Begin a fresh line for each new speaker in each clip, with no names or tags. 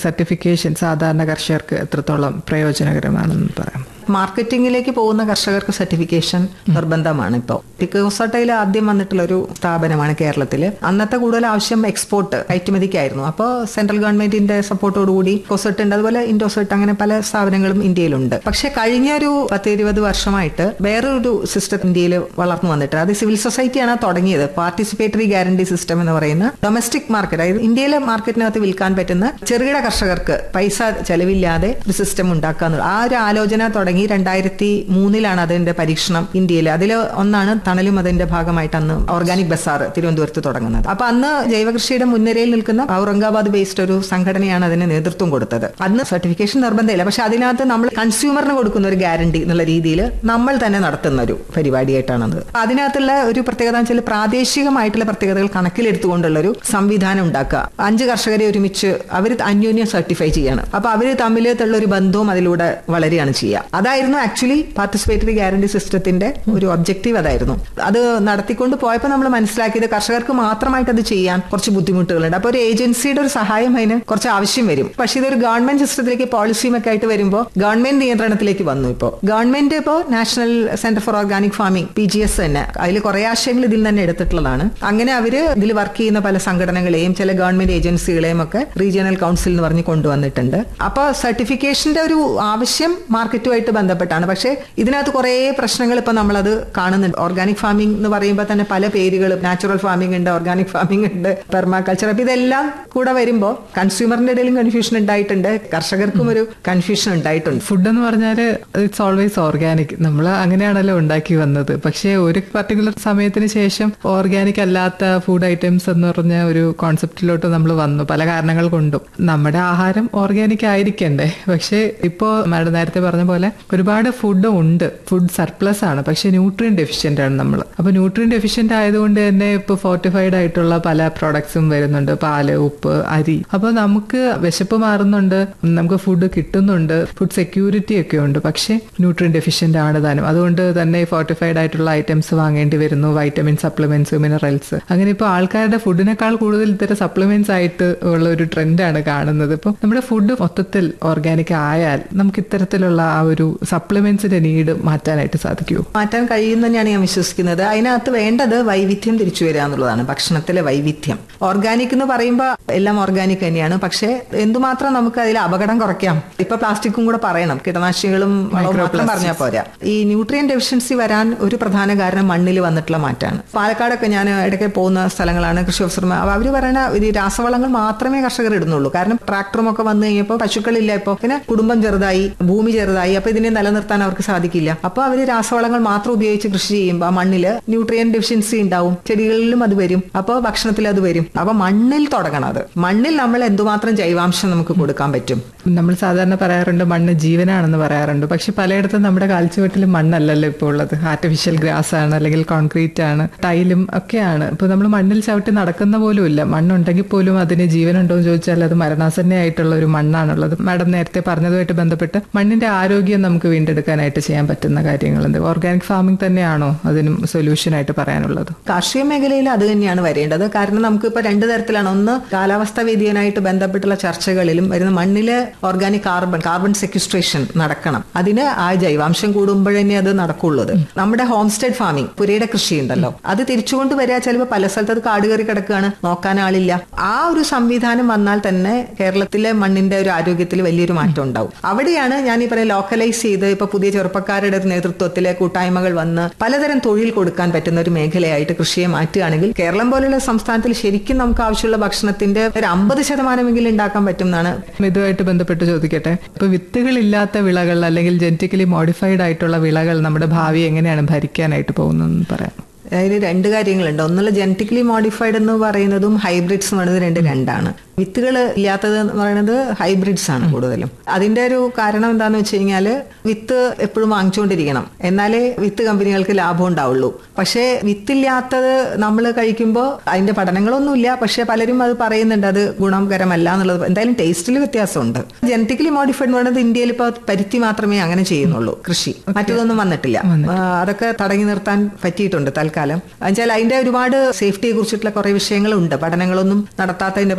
certification സാധാരണ കർഷകർക്ക് എത്രത്തോളം പ്രയോജനകരമാണെന്ന് പറയാം
മാർക്കറ്റിംഗിലേക്ക് പോകുന്ന കർഷകർക്ക് സർട്ടിഫിക്കേഷൻ നിർബന്ധമാണ് ഇപ്പോൾ പിക്കോസട്ടയിൽ ആദ്യം വന്നിട്ടുള്ള ഒരു സ്ഥാപനമാണ് കേരളത്തിൽ അന്നത്തെ കൂടുതൽ ആവശ്യം എക്സ്പോർട്ട് കയറ്റുമതിക്കായിരുന്നു അപ്പോൾ സെൻട്രൽ ഗവൺമെന്റിന്റെ സപ്പോർട്ടോടുകൂടി കോസട്ട് ഉണ്ട് അതുപോലെ ഇൻഡോസെട്ട് അങ്ങനെ പല സ്ഥാപനങ്ങളും ഇന്ത്യയിലുണ്ട് പക്ഷെ കഴിഞ്ഞ ഒരു പത്ത് ഇരുപത് വർഷമായിട്ട് വേറൊരു സിസ്റ്റം ഇന്ത്യയിൽ വളർന്നു വന്നിട്ട് അത് സിവിൽ സൊസൈറ്റിയാണ് തുടങ്ങിയത് പാർട്ടിസിപ്പേറ്ററി ഗ്യാരണ്ടി സിസ്റ്റം എന്ന് പറയുന്ന ഡൊമസ്റ്റിക് മാർക്കറ്റ് അതായത് ഇന്ത്യയിലെ മാർക്കറ്റിനകത്ത് വിൽക്കാൻ പറ്റുന്ന ചെറുകിട കർഷകർക്ക് പൈസ ചെലവില്ലാതെ ഒരു സിസ്റ്റം ഉണ്ടാക്കുക എന്നുള്ളത് ആ ഒരു ആലോചന തുടങ്ങി രണ്ടായിരത്തി മൂന്നിലാണ് അതിന്റെ പരീക്ഷണം ഇന്ത്യയിൽ അതിൽ ഒന്നാണ് തണലും അതിന്റെ ഭാഗമായിട്ട് അന്ന് ഓർഗാനിക് ബസാർ തിരുവനന്തപുരത്ത് തുടങ്ങുന്നത് അപ്പൊ അന്ന് ജൈവകൃഷിയുടെ മുൻനിരയിൽ നിൽക്കുന്ന ഔറംഗാബാദ് ബേസ്ഡ് ഒരു സംഘടനയാണ് അതിന് നേതൃത്വം കൊടുത്തത് അന്ന് സർട്ടിഫിക്കേഷൻ നിർബന്ധമില്ല പക്ഷെ അതിനകത്ത് നമ്മൾ കൺസ്യൂമറിന് കൊടുക്കുന്ന ഒരു ഗ്യാരണ്ടി എന്നുള്ള രീതിയിൽ നമ്മൾ തന്നെ നടത്തുന്ന ഒരു പരിപാടിയായിട്ടാണത് അപ്പൊ അതിനകത്തുള്ള ഒരു പ്രത്യേകത വെച്ചാൽ പ്രാദേശികമായിട്ടുള്ള പ്രത്യേകതകൾ കണക്കിലെടുത്തുകൊണ്ടുള്ള ഒരു സംവിധാനം ഉണ്ടാക്കുക അഞ്ച് കർഷകരെ ഒരുമിച്ച് അവർ അന്യോന്യം സർട്ടിഫൈ ചെയ്യാണ് അപ്പൊ അവർ തമ്മിലുള്ള ഒരു ബന്ധവും അതിലൂടെ വളരെയാണ് ചെയ്യുക അതായിരുന്നു ആക്ച്വലി പാർട്ടിസിപ്പേറ്ററി ഗ്യാരണ്ടി സിസ്റ്റത്തിന്റെ ഒരു ഒബ്ജക്റ്റീവ് അതായിരുന്നു അത് നടത്തിക്കൊണ്ട് പോയപ്പോൾ നമ്മൾ മനസ്സിലാക്കിയത് കർഷകർക്ക് മാത്രമായിട്ട് അത് ചെയ്യാൻ കുറച്ച് ബുദ്ധിമുട്ടുകളുണ്ട് അപ്പോൾ ഒരു ഏജൻസിയുടെ ഒരു സഹായം അതിന് കുറച്ച് ആവശ്യം വരും പക്ഷേ ഇതൊരു ഗവൺമെന്റ് സിസ്റ്റത്തിലേക്ക് പോളിസിയും ഒക്കെ ആയിട്ട് വരുമ്പോൾ ഗവൺമെന്റ് നിയന്ത്രണത്തിലേക്ക് വന്നു ഇപ്പോൾ ഗവൺമെന്റ് ഇപ്പോൾ national centre for organic farming P G S തന്നെ അതിൽ കുറെ ആശയങ്ങൾ ഇതിൽ തന്നെ എടുത്തിട്ടുള്ളതാണ് അങ്ങനെ അവര് ഇതിൽ വർക്ക് ചെയ്യുന്ന പല സംഘടനകളെയും ചില ഗവൺമെന്റ് ഏജൻസികളെയും ഒക്കെ റീജിയണൽ കൗൺസിൽ എന്ന് പറഞ്ഞ് കൊണ്ടുവന്നിട്ടുണ്ട് അപ്പോൾ സർട്ടിഫിക്കേഷന്റെ ഒരു ആവശ്യം മാർക്കറ്റുമായിട്ട് ബന്ധപ്പെട്ടാണ് പക്ഷേ ഇതിനകത്ത് കുറേ പ്രശ്നങ്ങൾ ഇപ്പൊ നമ്മളത് കാണുന്നുണ്ട് ഓർഗാനിക് ഫാമിംഗ് എന്ന് പറയുമ്പോൾ തന്നെ പല പേരുകളും നാച്ചുറൽ ഫാമിംഗ് ഉണ്ട് ഓർഗാനിക് ഫാമിംഗ് ഉണ്ട് പെർമാകൾച്ചർ അപ്പൊ ഇതെല്ലാം കൂടെ വരുമ്പോൾ കൺസ്യൂമറിന്റെ ഇടയിലും കൺഫ്യൂഷൻ ഉണ്ടായിട്ടുണ്ട് കർഷകർക്കും ഒരു കൺഫ്യൂഷൻ ഉണ്ടായിട്ടുണ്ട്
ഫുഡ് എന്ന് പറഞ്ഞാൽ ഇറ്റ്സ് ഓൾവേസ് ഓർഗാനിക് നമ്മൾ അങ്ങനെയാണല്ലോ ഉണ്ടാക്കി വന്നത് പക്ഷേ ഒരു പർട്ടിക്കുലർ സമയത്തിന് ശേഷം ഓർഗാനിക് അല്ലാത്ത ഫുഡ് ഐറ്റംസ് എന്ന് പറഞ്ഞ ഒരു കോൺസെപ്റ്റിലോട്ട് നമ്മൾ വന്നു പല കാരണങ്ങൾ കൊണ്ടും നമ്മുടെ ആഹാരം ഓർഗാനിക് ആയിരിക്കണ്ടേ പക്ഷേ ഇപ്പോൾ മാഡം നേരത്തെ പറഞ്ഞ പോലെ ഒരുപാട് ഫുഡ് ഉണ്ട് ഫുഡ് സർപ്ലസ് ആണ് പക്ഷെ ന്യൂട്രിയൻ ഡെഫിഷ്യന്റ് ആണ് നമ്മൾ അപ്പൊ ന്യൂട്രിയൻ ഡെഫിഷ്യന്റ് ആയതുകൊണ്ട് തന്നെ ഇപ്പോൾ ഫോർട്ടിഫൈഡ് ആയിട്ടുള്ള പല പ്രോഡക്ട്സും വരുന്നുണ്ട് പാല് ഉപ്പ് അരി അപ്പോൾ നമുക്ക് വിശപ്പ് മാറുന്നുണ്ട് നമുക്ക് ഫുഡ് കിട്ടുന്നുണ്ട് ഫുഡ് സെക്യൂരിറ്റി ഒക്കെ ഉണ്ട് പക്ഷേ ന്യൂട്രിയൻ ഡെഫിഷ്യന്റ് ആണ് താനും അതുകൊണ്ട് തന്നെ ഫോർട്ടിഫൈഡ് ആയിട്ടുള്ള ഐറ്റംസ് വാങ്ങേണ്ടി വരുന്നു വൈറ്റമിൻ സപ്ലിമെന്റ്സ് മിനറൽസ് അങ്ങനെ ഇപ്പോൾ ആൾക്കാരുടെ ഫുഡിനേക്കാൾ കൂടുതൽ ഇത്തരം സപ്ലിമെന്റ്സ് ആയിട്ട് ഉള്ള ഒരു ട്രെൻഡാണ് കാണുന്നത് ഇപ്പോൾ നമ്മുടെ ഫുഡ് മൊത്തത്തിൽ ഓർഗാനിക് ആയാൽ നമുക്ക് ഇത്തരത്തിലുള്ള ആ ഒരു സപ്ലിമെന്റ്സിന്റെ നീഡ് മാറ്റാനായിട്ട് സാധിക്കുമോ
മാറ്റാൻ കഴിയും തന്നെയാണ് ഞാൻ വിശ്വസിക്കുന്നത് അതിനകത്ത് വേണ്ടത് വൈവിധ്യം തിരിച്ചു വരിക എന്നുള്ളതാണ് ഭക്ഷണത്തിലെ വൈവിധ്യം ഓർഗാനിക് എന്ന് പറയുമ്പോൾ എല്ലാം ഓർഗാനിക് തന്നെയാണ് പക്ഷേ എന്തുമാത്രം നമുക്ക് അതിൽ അപകടം കുറയ്ക്കാം ഇപ്പൊ പ്ലാസ്റ്റിക്കും കൂടെ പറയണം കീടനാശിനികളും വളവും മാത്രം പറഞ്ഞാൽ പോരാ ഈ ന്യൂട്രിയൻ ഡെഫിഷ്യൻസി വരാൻ ഒരു പ്രധാന കാരണം മണ്ണിൽ വന്നിട്ടുള്ള മാറ്റമാണ് പാലക്കാടൊക്കെ ഞാൻ ഇടയ്ക്ക് പോകുന്ന സ്ഥലങ്ങളാണ് കൃഷി ഓഫീസർമാർ അപ്പൊ അവര് പറയുന്ന ഈ രാസവളങ്ങൾ മാത്രമേ കർഷകർ ഇടുന്നുള്ളൂ കാരണം ട്രാക്ടറും ഒക്കെ വന്നു കഴിഞ്ഞപ്പോൾ പശുക്കളില്ല ഇപ്പൊ പിന്നെ കുടുംബം ചെറുതായി ഭൂമി ചെറുതായി അപ്പൊ ഇതിനെ നിലനിർത്താൻ അവർക്ക് സാധിക്കില്ല അപ്പൊ അവര് രാസവളങ്ങൾ മാത്രം ഉപയോഗിച്ച് കൃഷി ചെയ്യുമ്പോൾ ആ മണ്ണില് ന്യൂട്രിയൻ ഡെഫിഷ്യൻസി ഉണ്ടാവും ചെടികളിലും അത് വരും അപ്പോൾ ഭക്ഷണത്തിൽ അത് വരും അപ്പൊ മണ്ണിൽ തുടങ്ങണം അത് മണ്ണിൽ നമ്മൾ എന്തുമാത്രം ജൈവാംശം നമുക്ക് കൊടുക്കാൻ പറ്റും
നമ്മൾ സാധാരണ പറയാറുണ്ട് മണ്ണ് ജീവനാണെന്ന് പറയാറുണ്ട് പക്ഷെ പലയിടത്തും നമ്മുടെ കാൽച്ചുവട്ടിൽ മണ്ണല്ലല്ലോ ഇപ്പോൾ ഉള്ളത് ആർട്ടിഫിഷ്യൽ ഗ്രാസ് ആണ് അല്ലെങ്കിൽ കോൺക്രീറ്റ് ആണ് ടൈലും ഒക്കെയാണ് ഇപ്പൊ നമ്മൾ മണ്ണിൽ ചവിട്ടി നടക്കുന്ന പോലും ഇല്ല മണ്ണുണ്ടെങ്കിൽ പോലും അതിന് ജീവനുണ്ടോ എന്ന് ചോദിച്ചാൽ അത് മരണാസന്നയായിട്ടുള്ള ഒരു മണ്ണാണുള്ളത് മാഡം നേരത്തെ പറഞ്ഞതുമായിട്ട് ബന്ധപ്പെട്ട് മണ്ണിന്റെ ആരോഗ്യം നമുക്ക് വീണ്ടെടുക്കാനായിട്ട് ചെയ്യാൻ പറ്റുന്ന കാര്യങ്ങൾ എന്ത് ഓർഗാനിക് ഫാമിംഗ് തന്നെയാണോ അതിനും സൊല്യൂഷൻ ആയിട്ട് പറയാനുള്ളത്
കാർഷിക മേഖലയിൽ അത് തന്നെയാണ് വരേണ്ടത് കാരണം നമുക്ക് ഇപ്പൊ രണ്ടു തരത്തിലാണ് ഒന്ന് കാലാവസ്ഥാ വ്യതിയാനായിട്ട് ബന്ധപ്പെട്ടുള്ള ചർച്ചകളിലും വരുന്ന മണ്ണിലെ ഓർഗാനിക് കാർബൺ കാർബൺ സെക്യുസ്ട്രേഷൻ നടക്കണം അതിന് ആ ജൈവാംശം കൂടുമ്പോഴേ അത് നടക്കുള്ളത് നമ്മുടെ ഹോം സ്റ്റേഡ് ഫാമിംഗ് പുരയുടെ കൃഷി ഉണ്ടല്ലോ അത് തിരിച്ചുകൊണ്ട് വരിക ചിലപ്പോൾ പല സ്ഥലത്ത് അത് കാട് കയറി കിടക്കുകയാണ് നോക്കാൻ ആളില്ല ആ ഒരു സംവിധാനം വന്നാൽ തന്നെ കേരളത്തിലെ മണ്ണിന്റെ ഒരു ആരോഗ്യത്തിൽ വലിയൊരു മാറ്റം ഉണ്ടാവും അവിടെയാണ് ഞാൻ ഈ പറയുന്ന ലോക്കലൈസ് ചെയ്ത് ഇപ്പൊ പുതിയ ചെറുപ്പക്കാരുടെ ഒരു നേതൃത്വത്തിലെ കൂട്ടായ്മകൾ വന്ന് പലതരം തൊഴിൽ കൊടുക്കാൻ പറ്റുന്ന ഒരു മേഖലയായിട്ട് കൃഷിയെ മാറ്റുകയാണെങ്കിൽ കേരളം പോലുള്ള സംസ്ഥാനത്തിൽ ശരിക്കും നമുക്ക് ആവശ്യമുള്ള ഭക്ഷണത്തിന്റെ ഒരു അമ്പത് ശതമാനമെങ്കിലും ഉണ്ടാക്കാൻ പറ്റും എന്നാണ്
ഇതുമായിട്ട് ബന്ധപ്പെട്ട് ചോദിക്കട്ടെ ഇപ്പൊ വിത്തുകളില്ലാത്ത വിളകൾ അല്ലെങ്കിൽ ജനറ്റിക്കലി മോഡിഫൈഡ് ആയിട്ടുള്ള വിളകൾ നമ്മുടെ ഭാവി എങ്ങനെയാണ് ഭരിക്കാനായിട്ട് പോകുന്നതെന്ന് പറയാം
അതിൽ രണ്ട് കാര്യങ്ങളുണ്ട് ഒന്നുള്ള ജനറ്റിക്കലി മോഡിഫൈഡ് എന്ന് പറയുന്നതും ഹൈബ്രിഡ്സ് എന്ന് പറയുന്നത് രണ്ട് രണ്ടാണ് വിത്തുകൾ ഇല്ലാത്തത് എന്ന് പറയുന്നത് ഹൈബ്രിഡ്സ് ആണ് കൂടുതലും അതിന്റെ ഒരു കാരണം എന്താണെന്ന് വെച്ച് കഴിഞ്ഞാൽ വിത്ത് എപ്പോഴും വാങ്ങിച്ചുകൊണ്ടിരിക്കണം എന്നാലേ വിത്ത് കമ്പനികൾക്ക് ലാഭം ഉണ്ടാവുള്ളൂ പക്ഷേ വിത്തില്ലാത്തത് നമ്മൾ കഴിക്കുമ്പോൾ അതിന്റെ പഠനങ്ങളൊന്നുമില്ല പക്ഷെ പലരും അത് പറയുന്നുണ്ട് അത് ഗുണകരമല്ല എന്നുള്ളത് എന്തായാലും ടേസ്റ്റിൽ വ്യത്യാസമുണ്ട് ജനറ്റിക്കലി മോഡിഫൈഡ് എന്ന് പറയുന്നത് ഇന്ത്യയിൽ ഇപ്പോൾ പരുത്തി മാത്രമേ അങ്ങനെ ചെയ്യുന്നുള്ളൂ കൃഷി മറ്റതൊന്നും വന്നിട്ടില്ല ആ, അതൊക്കെ തടഞ്ഞു നിർത്താൻ പറ്റിയിട്ടുണ്ട് തൽക്കാലം എന്നുവെച്ചാൽ അതിന്റെ ഒരുപാട് സേഫ്റ്റിയെ കുറിച്ചിട്ടുള്ള കുറെ വിഷയങ്ങളുണ്ട് പഠനങ്ങളൊന്നും നടത്താത്തതിന്റെ പ്രശ്നങ്ങൾ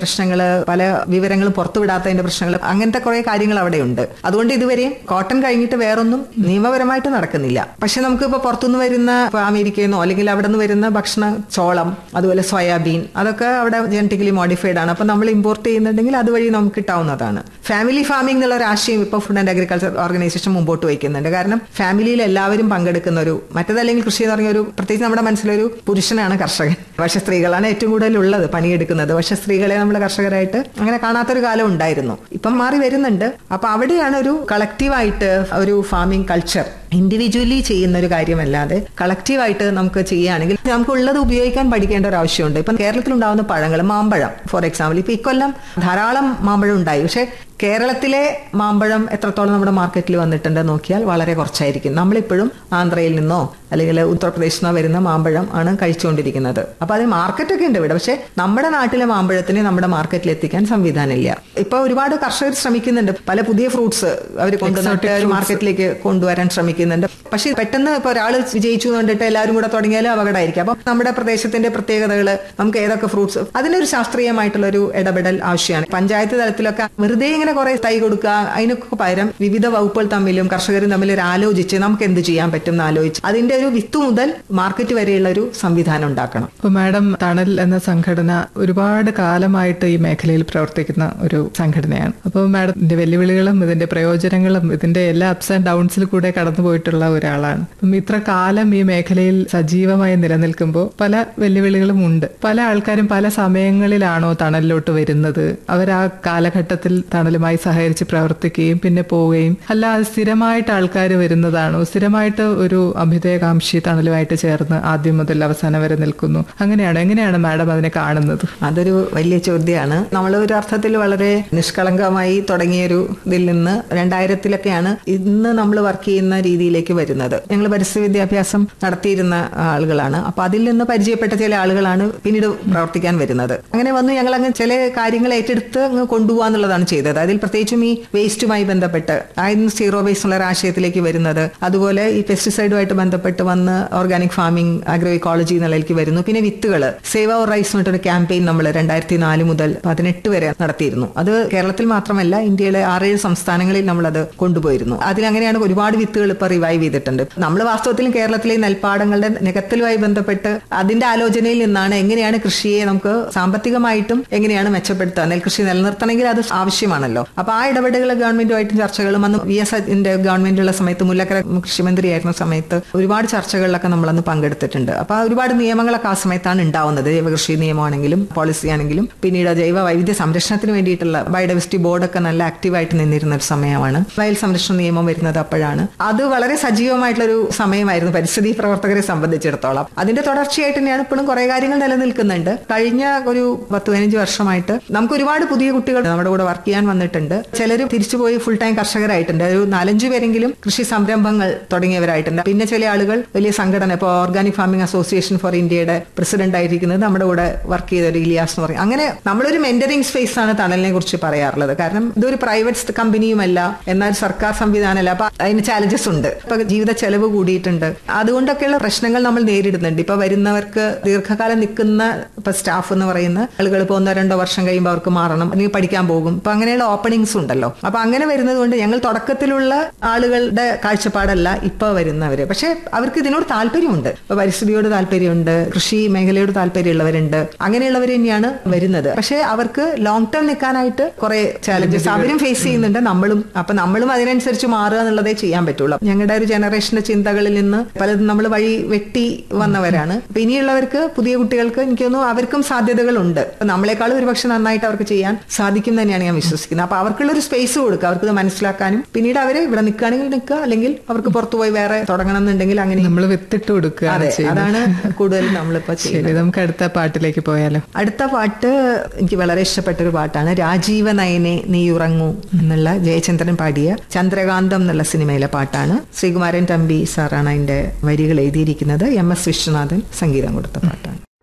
പല വിവരങ്ങളും പുറത്തുവിടാത്തതിന്റെ പ്രശ്നങ്ങൾ അങ്ങനത്തെ കുറെ കാര്യങ്ങൾ അവിടെയുണ്ട് അതുകൊണ്ട് ഇതുവരെയും കോട്ടൺ കഴിഞ്ഞിട്ട് വേറൊന്നും നിയമപരമായിട്ട് നടക്കുന്നില്ല പക്ഷെ നമുക്ക് ഇപ്പൊ പുറത്തുനിന്ന് വരുന്ന ഇപ്പൊ അമേരിക്കയിൽ നിന്നോ അല്ലെങ്കിൽ അവിടെ നിന്ന് വരുന്ന ഭക്ഷണ ചോളം അതുപോലെ സോയാബീൻ അതൊക്കെ അവിടെ ജനറ്റിക്കലി മോഡിഫൈഡ് ആണ് അപ്പൊ നമ്മൾ ഇമ്പോർട്ട് ചെയ്യുന്നുണ്ടെങ്കിൽ അതുവഴി നമുക്ക് കിട്ടാവുന്നതാണ് ഫാമിലി ഫാമിംഗ് എന്നുള്ള ഒരു ആശയം ഇപ്പോൾ ഫുഡ് ആൻഡ് അഗ്രികൾച്ചർ ഓർഗനൈസേഷൻ മുമ്പോട്ട് വയ്ക്കുന്നുണ്ട് കാരണം ഫാമിലിയിൽ എല്ലാവരും പങ്കെടുക്കുന്ന ഒരു മറ്റേതല്ലെങ്കിൽ കൃഷി എന്ന് പറഞ്ഞ ഒരു പ്രത്യേകിച്ച് നമ്മുടെ മനസ്സിലൊരു പുരുഷനാണ് കർഷകൻ പക്ഷെ സ്ത്രീകളാണ് ഏറ്റവും കൂടുതൽ ഉള്ളത് പണിയെടുക്കുന്നത് പക്ഷെ സ്ത്രീകളെ നമ്മൾ കർഷകരായിട്ട് അങ്ങനെ കാണാത്തൊരു കാലം ഉണ്ടായിരുന്നു ഇപ്പം മാറി വരുന്നുണ്ട് അപ്പൊ അവിടെയാണ് ഒരു കളക്റ്റീവായിട്ട് ഒരു ഫാമിംഗ് കൾച്ചർ ഇൻഡിവിജ്വലി ചെയ്യുന്ന ഒരു കാര്യമല്ലാതെ കളക്റ്റീവായിട്ട് നമുക്ക് ചെയ്യുകയാണെങ്കിൽ നമുക്ക് ഉള്ളത് ഉപയോഗിക്കാൻ പഠിക്കേണ്ട ഒരു ആവശ്യമുണ്ട് ഇപ്പം കേരളത്തിൽ ഉണ്ടാകുന്ന പഴങ്ങൾ മാമ്പഴം ഫോർ എക്സാമ്പിൾ ഇപ്പൊ ഇക്കൊല്ലം ധാരാളം മാമ്പഴം ഉണ്ടായി പക്ഷെ കേരളത്തിലെ മാമ്പഴം എത്രത്തോളം നമ്മുടെ മാർക്കറ്റിൽ വന്നിട്ടുണ്ട് നോക്കിയാൽ വളരെ കുറച്ചായിരിക്കും നമ്മളിപ്പോഴും ആന്ധ്രയിൽ നിന്നോ അല്ലെങ്കിൽ ഉത്തർപ്രദേശിൽ നിന്നോ വരുന്ന മാമ്പഴം ആണ് കഴിച്ചുകൊണ്ടിരിക്കുന്നത് അപ്പൊ അത് മാർക്കറ്റൊക്കെ ഉണ്ട് ഇവിടെ പക്ഷെ നമ്മുടെ നാട്ടിലെ മാമ്പഴത്തിന് നമ്മുടെ മാർക്കറ്റിൽ എത്തിക്കാൻ സംവിധാനമില്ല ഇപ്പൊ ഒരുപാട് കർഷകർ ശ്രമിക്കുന്നുണ്ട് പല പുതിയ ഫ്രൂട്ട്സ് അവർ കൊണ്ടുവന്നിട്ട് ഒരു മാർക്കറ്റിലേക്ക് കൊണ്ടുവരാൻ ശ്രമിക്കുന്നുണ്ട് പക്ഷെ പെട്ടെന്ന് ഇപ്പൊ ഒരാൾ വിജയിച്ചു എന്ന് കണ്ടിട്ട് എല്ലാവരും കൂടെ തുടങ്ങിയാലും അപകടമായിരിക്കും അപ്പൊ നമ്മുടെ പ്രദേശത്തിന്റെ പ്രത്യേകതകൾ നമുക്ക് ഏതൊക്കെ ഫ്രൂട്ട്സ് അതിനൊരു ശാസ്ത്രീയമായിട്ടുള്ള ഒരു ഇടപെടൽ ആവശ്യമാണ് പഞ്ചായത്ത് തലത്തിലൊക്കെ വെറുതെ ഇങ്ങനെ കുറെ തൈ കൊടുക്കുക അതിനൊക്കെ പകരം വിവിധ വകുപ്പുകൾ തമ്മിലും കർഷകരും തമ്മിൽ ഒരു ആലോചിച്ച് നമുക്ക് എന്ത് ചെയ്യാൻ പറ്റും എന്ന് ആലോചിച്ച് അതിന്റെ ഒരു വിത്ത് മുതൽ മാർക്കറ്റ് വരെയുള്ള ഒരു സംവിധാനം ഉണ്ടാക്കണം
ഇപ്പൊ മാഡം തണൽ എന്ന സംഘടന ഒരുപാട് കാലമായിട്ട് ഈ മേഖലയിൽ പ്രവർത്തിക്കുന്ന ഒരു സംഘടനയാണ് അപ്പോൾ മാഡത്തിന്റെ വെല്ലുവിളികളും ഇതിന്റെ പ്രയോജനങ്ങളും ഇതിന്റെ എല്ലാ അപ്സ് ആൻഡ് ഡൗൺസിൽ കൂടെ കടന്നു പോയിട്ടുള്ള ഒരാളാണ് അപ്പം ഇത്ര കാലം ഈ മേഖലയിൽ സജീവമായി നിലനിൽക്കുമ്പോൾ പല വെല്ലുവിളികളും ഉണ്ട് പല ആൾക്കാരും പല സമയങ്ങളിലാണോ തണലിലോട്ട് വരുന്നത് അവർ ആ കാലഘട്ടത്തിൽ തണലുമായി സഹകരിച്ച് പ്രവർത്തിക്കുകയും പിന്നെ പോവുകയും അല്ലാതെ സ്ഥിരമായിട്ട് ആൾക്കാർ വരുന്നതാണോ സ്ഥിരമായിട്ട് ഒരു അഭ്യുദയകാംക്ഷി തണലുമായിട്ട് ചേർന്ന് ആദ്യം മുതൽ അവസാനം വരെ നിൽക്കുന്നു അങ്ങനെയാണോ എങ്ങനെയാണ് മാഡം അതിനെ കാണുന്നത്
അതൊരു വലിയ ചോദ്യമാണ് നമ്മൾ ഒരു അർത്ഥത്തിൽ വളരെ നിഷ്കളങ്കമായി തുടങ്ങിയൊരു ഇതിൽ നിന്ന് രണ്ടായിരത്തിലൊക്കെയാണ് ഇന്ന് നമ്മൾ വർക്ക് ചെയ്യുന്ന രീതിയിലേക്ക് വരുന്നത് ഞങ്ങൾ പരിസ്ഥിതി വിദ്യാഭ്യാസം നടത്തിയിരുന്ന ആളുകളാണ് അപ്പൊ അതിൽ നിന്ന് പരിചയപ്പെട്ട ചില ആളുകളാണ് പിന്നീട് പ്രവർത്തിക്കാൻ വരുന്നത് അങ്ങനെ വന്ന് ഞങ്ങൾ അങ്ങ് ചില കാര്യങ്ങൾ ഏറ്റെടുത്ത് അങ്ങ് കൊണ്ടുപോകാന്നുള്ളതാണ് എന്നുള്ളതാണ് ചെയ്തത് അതിൽ പ്രത്യേകിച്ചും ഈ വേസ്റ്റുമായി ബന്ധപ്പെട്ട് ആയിരുന്നു സീറോ വേസ്റ്റ് എന്നുള്ള ഒരു ആശയത്തിലേക്ക് വരുന്നത് അതുപോലെ ഈ പെസ്റ്റിസൈഡുമായിട്ട് ബന്ധപ്പെട്ട് വന്ന് ഓർഗാനിക് ഫാമിംഗ് അഗ്രോ ഇക്കോളജി എന്നുള്ളതിലേക്ക് വരുന്നു പിന്നെ വിത്തുകൾ സേവ് അവർ റൈസ് എന്നിട്ടൊരു ക്യാമ്പയിൻ നമ്മൾ രണ്ടായിരത്തി നാല് മുതൽ പതിനെട്ട് വരെ നടത്തിയിരുന്നു അത് കേരളത്തിൽ മാത്രമല്ല ഇന്ത്യയിലെ ആറേഴ് സംസ്ഥാനങ്ങളിൽ നമ്മളത് കൊണ്ടുപോയിരുന്നു അതിലങ്ങനെയാണ് ഒരുപാട് വിത്തുകൾ ഇപ്പൊ റിവൈവ് ചെയ്തിട്ടുണ്ട് നമ്മൾ വാസ്തവത്തിലും കേരളത്തിലെ നെൽപ്പാടങ്ങളുടെ നികത്തലുമായി ബന്ധപ്പെട്ട് അതിന്റെ ആലോചനയിൽ നിന്നാണ് എങ്ങനെയാണ് കൃഷിയെ നമുക്ക് സാമ്പത്തികമായിട്ടും എങ്ങനെയാണ് മെച്ചപ്പെടുത്തുക നെൽകൃഷി നിലനിർത്തണമെങ്കിൽ അത് ആവശ്യമാണല്ലോ അപ്പൊ ആ ഇടപെടലുകൾ ഗവൺമെന്റുമായിട്ടും ചർച്ചകളും അന്ന് വി എസ് ഗവൺമെന്റുള്ള സമയത്ത് മുല്ലക്കര കൃഷിമന്ത്രിയായിരുന്ന സമയത്ത് ഒരുപാട് ചർച്ചകളിലൊക്കെ നമ്മളന്ന് പങ്കെടുത്തിട്ടുണ്ട് അപ്പൊ ആ ഒരുപാട് നിയമങ്ങളൊക്കെ ആ സമയത്താണ് ഉണ്ടാവുന്നത് ജൈവകൃഷി നിയമമാണെങ്കിലും പോളിസി ആണെങ്കിലും പിന്നീട് ജൈവ വൈവിധ്യ സംരക്ഷണത്തിന് വേണ്ടിയിട്ടുള്ള ബയോഡൈവേഴ്സിറ്റി ബോർഡൊക്കെ നല്ല ആക്റ്റീവായിട്ട് നിന്നിരുന്ന ഒരു സമയമാണ് വയൽ സംരക്ഷണ നിയമം വരുന്നത് അപ്പോഴാണ് അത് വളരെ സജീവമായിട്ടുള്ള ഒരു സമയമായിരുന്നു പരിസ്ഥിതി പ്രവർത്തകരെ സംബന്ധിച്ചിടത്തോളം അതിന്റെ തുടർച്ചയായിട്ട് തന്നെയാണ് ഇപ്പോഴും കുറെ കാര്യങ്ങൾ നിലനിൽക്കുന്നുണ്ട് കഴിഞ്ഞ ഒരു പത്ത് പതിനഞ്ച് വർഷമായിട്ട് നമുക്ക് ഒരുപാട് പുതിയ കുട്ടികൾ നമ്മുടെ കൂടെ വർക്ക് ചെയ്യാൻ വന്നിട്ടുണ്ട് ചിലർ തിരിച്ചുപോയി ഫുൾ ടൈം കർഷകരായിട്ടുണ്ട് ഒരു നാലഞ്ചു പേരെങ്കിലും കൃഷി സംരംഭങ്ങൾ തുടങ്ങിയവരായിട്ടുണ്ട് പിന്നെ ചില ആളുകൾ വലിയ സംഘടന ഇപ്പോൾ ഓർഗാനിക് ഫാമിംഗ് അസോസിയേഷൻ ഫോർ ഇന്ത്യയുടെ പ്രസിഡന്റ് ആയിരിക്കുന്നത് നമ്മുടെ കൂടെ വർക്ക് ചെയ്ത ഒരു ഇലിയാസ് എന്ന് പറയും അങ്ങനെ നമ്മളൊരു മെന്ററിംഗ് സ്പേസ് ആണ് തണലിനെ കുറിച്ച് പറയാറുള്ളത് കാരണം ഇതൊരു പ്രൈവറ്റ് കമ്പനിയുമല്ല എന്നാൽ സർക്കാർ സംവിധാനമല്ല അപ്പൊ അതിന് ചാലഞ്ചസ് ഉണ്ട് ഇപ്പൊ ജീവിത ചെലവ് കൂടിയിട്ടുണ്ട് അതുകൊണ്ടൊക്കെയുള്ള പ്രശ്നങ്ങൾ നമ്മൾ നേരിടുന്നുണ്ട് ഇപ്പൊ വരുന്നവർക്ക് ദീർഘകാലം നിൽക്കുന്ന ഇപ്പൊ സ്റ്റാഫ് എന്ന് പറയുന്ന ആളുകൾ ഇപ്പോൾ ഒന്നോ രണ്ടോ വർഷം കഴിയുമ്പോൾ അവർക്ക് മാറണം അല്ലെങ്കിൽ പഠിക്കാൻ പോകും ഇപ്പൊ അങ്ങനെയുള്ള ഓപ്പണിങ്സ് ഉണ്ടല്ലോ അപ്പൊ അങ്ങനെ വരുന്നത് കൊണ്ട് ഞങ്ങൾ തുടക്കത്തിലുള്ള ആളുകളുടെ കാഴ്ചപ്പാടല്ല ഇപ്പൊ വരുന്നവര് പക്ഷെ അവർക്ക് ഇതിനോട് താല്പര്യമുണ്ട് ഇപ്പൊ പരിസ്ഥിതിയോട് താല്പര്യമുണ്ട് കൃഷി മേഖലയോട് താല്പര്യമുള്ളവരുണ്ട് അങ്ങനെയുള്ളവർ തന്നെയാണ് വരുന്നത് പക്ഷെ അവർക്ക് ലോങ് ടേം നിൽക്കാനായിട്ട് കുറെ ചാലഞ്ചസ് അവരും ഫേസ് ചെയ്യുന്നുണ്ട് നമ്മളും അപ്പൊ നമ്മളും അതിനനുസരിച്ച് മാറുക എന്നുള്ളതേ ചെയ്യാൻ പറ്റുള്ളൂ ഞങ്ങളുടെ ഒരു ജനറേഷന്റെ ചിന്തകളിൽ നിന്ന് പലതും നമ്മൾ വഴി വെട്ടി വന്നവരാണ് അപ്പൊ ഇനിയുള്ളവർക്ക് പുതിയ കുട്ടികൾക്ക് എനിക്ക് തോന്നുന്നു അവർക്കും സാധ്യതകളുണ്ട് അപ്പൊ നമ്മളെക്കാളും ഒരുപക്ഷെ നന്നായിട്ട് അവർക്ക് ചെയ്യാൻ സാധിക്കും തന്നെയാണ് ഞാൻ വിശ്വസിക്കുന്നത് അപ്പൊ അവർക്കുള്ള ഒരു സ്പേസ് കൊടുക്കുക അവർക്ക് ഇത് മനസ്സിലാക്കാനും പിന്നീട് അവര് ഇവിടെ നിൽക്കുകയാണെങ്കിൽ നിൽക്കുക അല്ലെങ്കിൽ അവർക്ക് പുറത്തു പോയി വേറെ തുടങ്ങണം എന്നുണ്ടെങ്കിൽ അങ്ങനെ
നമ്മൾ വിത്തിട്ട് കൊടുക്കുക
അതെ അതാണ് കൂടുതൽ നമ്മളിപ്പോ ചെയ്യുന്നത്
ശരി നമുക്ക് അടുത്ത പാട്ടിലേക്ക് പോയാലോ
അടുത്ത പാട്ട് എനിക്ക് വളരെ ഇഷ്ടപ്പെട്ട ഒരു പാട്ടാണ് രാജീവ നയനെ നീ ഉറങ്ങൂ എന്നുള്ള ജയചന്ദ്രൻ പാടിയ ചന്ദ്രകാന്തം എന്നുള്ള സിനിമയിലെ പാട്ടാണ് ശ്രീകുമാരൻ തമ്പി സാറാണ് അതിന്റെ വരികൾ എഴുതിയിരിക്കുന്നത് എം എസ് വിശ്വനാഥൻ സംഗീതം കൊടുത്ത പാട്ടാണ്